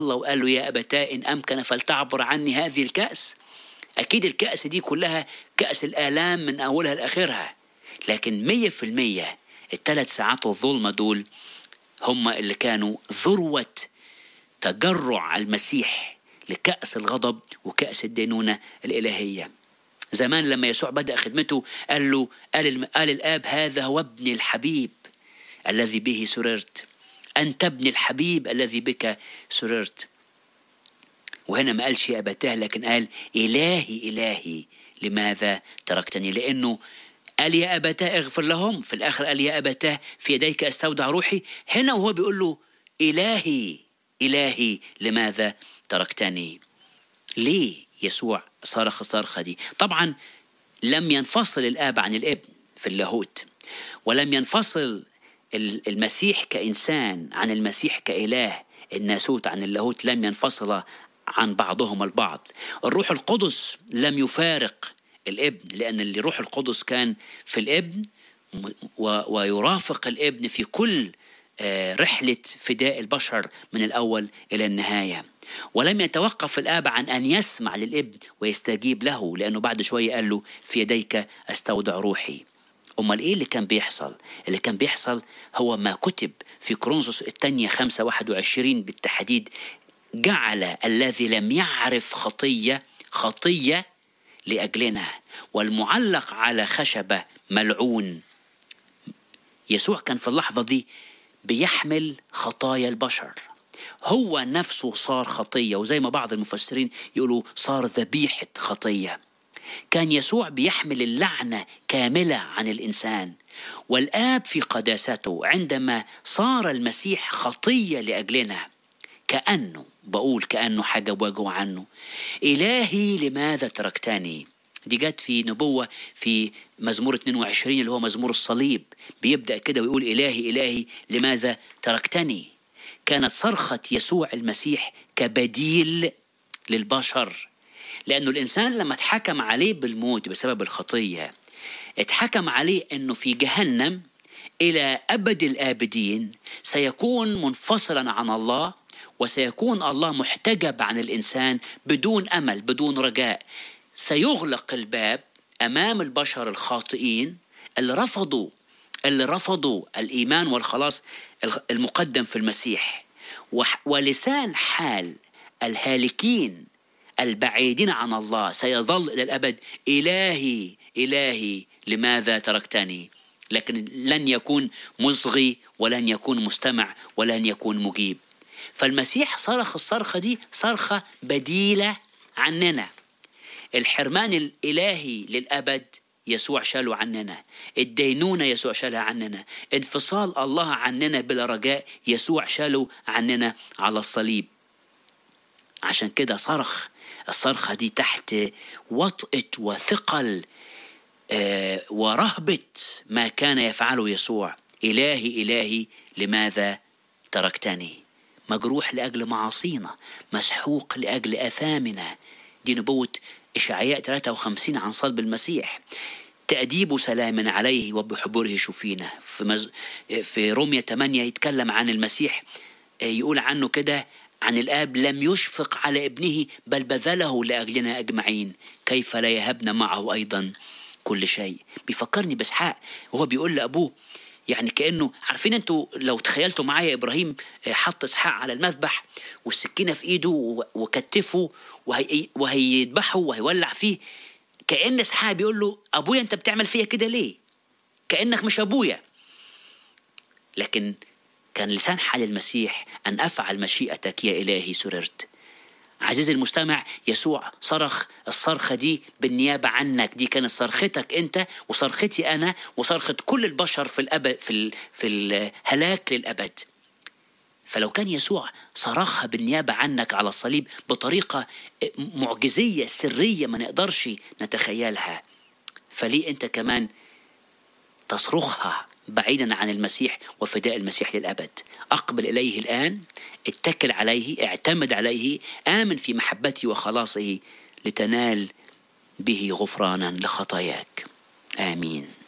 الله وقال له يا أبتاه إن أمكن فلتعبر عني هذه الكأس أكيد الكأس دي كلها كأس الآلام من أولها لآخرها لكن مية في المية الثلاث ساعات الظلمة دول هم اللي كانوا ذروة تجرع المسيح لكأس الغضب وكأس الدينونة الإلهية زمان لما يسوع بدأ خدمته قال له قال, قال الآب هذا هو ابن الحبيب الذي به سررت أنت ابن الحبيب الذي بك سررت وهنا ما قالش يا أبتاه لكن قال إلهي إلهي لماذا تركتني لأنه قال يا أبتاه اغفر لهم في الآخر قال يا أبتاه في يديك أستودع روحي هنا وهو بيقول له إلهي إلهي لماذا تركتني ليه يسوع صرخ الصرخة دي طبعا لم ينفصل الآب عن الابن في اللاهوت ولم ينفصل المسيح كإنسان عن المسيح كإله الناسوت عن اللاهوت لم ينفصل عن بعضهم البعض الروح القدس لم يفارق الابن لأن الروح القدس كان في الابن ويرافق الابن في كل رحلة فداء البشر من الأول إلى النهاية ولم يتوقف الآب عن أن يسمع للابن ويستجيب له لأنه بعد شوية قال له في يديك أستودع روحي أمال إيه اللي كان بيحصل؟ اللي كان بيحصل هو ما كتب في كرونسوس الثانية 5 21 بالتحديد جعل الذي لم يعرف خطية خطية لأجلنا والمعلق على خشبة ملعون يسوع كان في اللحظة دي بيحمل خطايا البشر هو نفسه صار خطية وزي ما بعض المفسرين يقولوا صار ذبيحة خطية كان يسوع بيحمل اللعنة كاملة عن الإنسان والآب في قداسته عندما صار المسيح خطية لأجلنا كأنه بقول كأنه حاجة بواجهه عنه إلهي لماذا تركتني دي جت في نبوة في مزمور 22 اللي هو مزمور الصليب بيبدأ كده ويقول إلهي إلهي لماذا تركتني كانت صرخة يسوع المسيح كبديل للبشر لأنه الإنسان لما اتحكم عليه بالموت بسبب الخطية اتحكم عليه أنه في جهنم إلى أبد الآبدين سيكون منفصلا عن الله وسيكون الله محتجب عن الإنسان بدون أمل بدون رجاء سيغلق الباب أمام البشر الخاطئين اللي رفضوا اللي رفضوا الإيمان والخلاص المقدم في المسيح ولسان حال الهالكين البعيدين عن الله سيظل إلى الأبد إلهي إلهي لماذا تركتني لكن لن يكون مصغي ولن يكون مستمع ولن يكون مجيب فالمسيح صرخ الصرخة دي صرخة بديلة عننا الحرمان الإلهي للأبد يسوع شاله عننا الدينونة يسوع شالها عننا انفصال الله عننا بلا رجاء يسوع شاله عننا على الصليب عشان كده صرخ الصرخة دي تحت وطأة وثقل آه ورهبة ما كان يفعله يسوع إلهي إلهي لماذا تركتني مجروح لأجل معاصينا مسحوق لأجل أثامنا دي نبوة إشعياء 53 عن صلب المسيح تأديب سلام عليه وبحبره شفينا في, مز... في رومية 8 يتكلم عن المسيح يقول عنه كده عن الآب لم يشفق على ابنه بل بذله لأجلنا أجمعين كيف لا يهبنا معه أيضا كل شيء بيفكرني بإسحاق وهو بيقول لأبوه يعني كانه عارفين انتوا لو تخيلتوا معايا ابراهيم حط اسحاق على المذبح والسكينه في ايده وكتفه وهي وهيذبحه وهيولع فيه كان اسحاق بيقول له ابويا انت بتعمل فيا كده ليه؟ كانك مش ابويا لكن كان لسان حال المسيح ان افعل مشيئتك يا الهي سررت عزيزي المستمع يسوع صرخ الصرخة دي بالنيابة عنك دي كانت صرختك أنت وصرختي أنا وصرخة كل البشر في الأبد في ال في الهلاك للأبد فلو كان يسوع صرخها بالنيابة عنك على الصليب بطريقة معجزية سرية ما نقدرش نتخيلها فليه أنت كمان تصرخها بعيدا عن المسيح وفداء المسيح للأبد أقبل إليه الآن اتكل عليه اعتمد عليه آمن في محبته وخلاصه لتنال به غفرانا لخطاياك آمين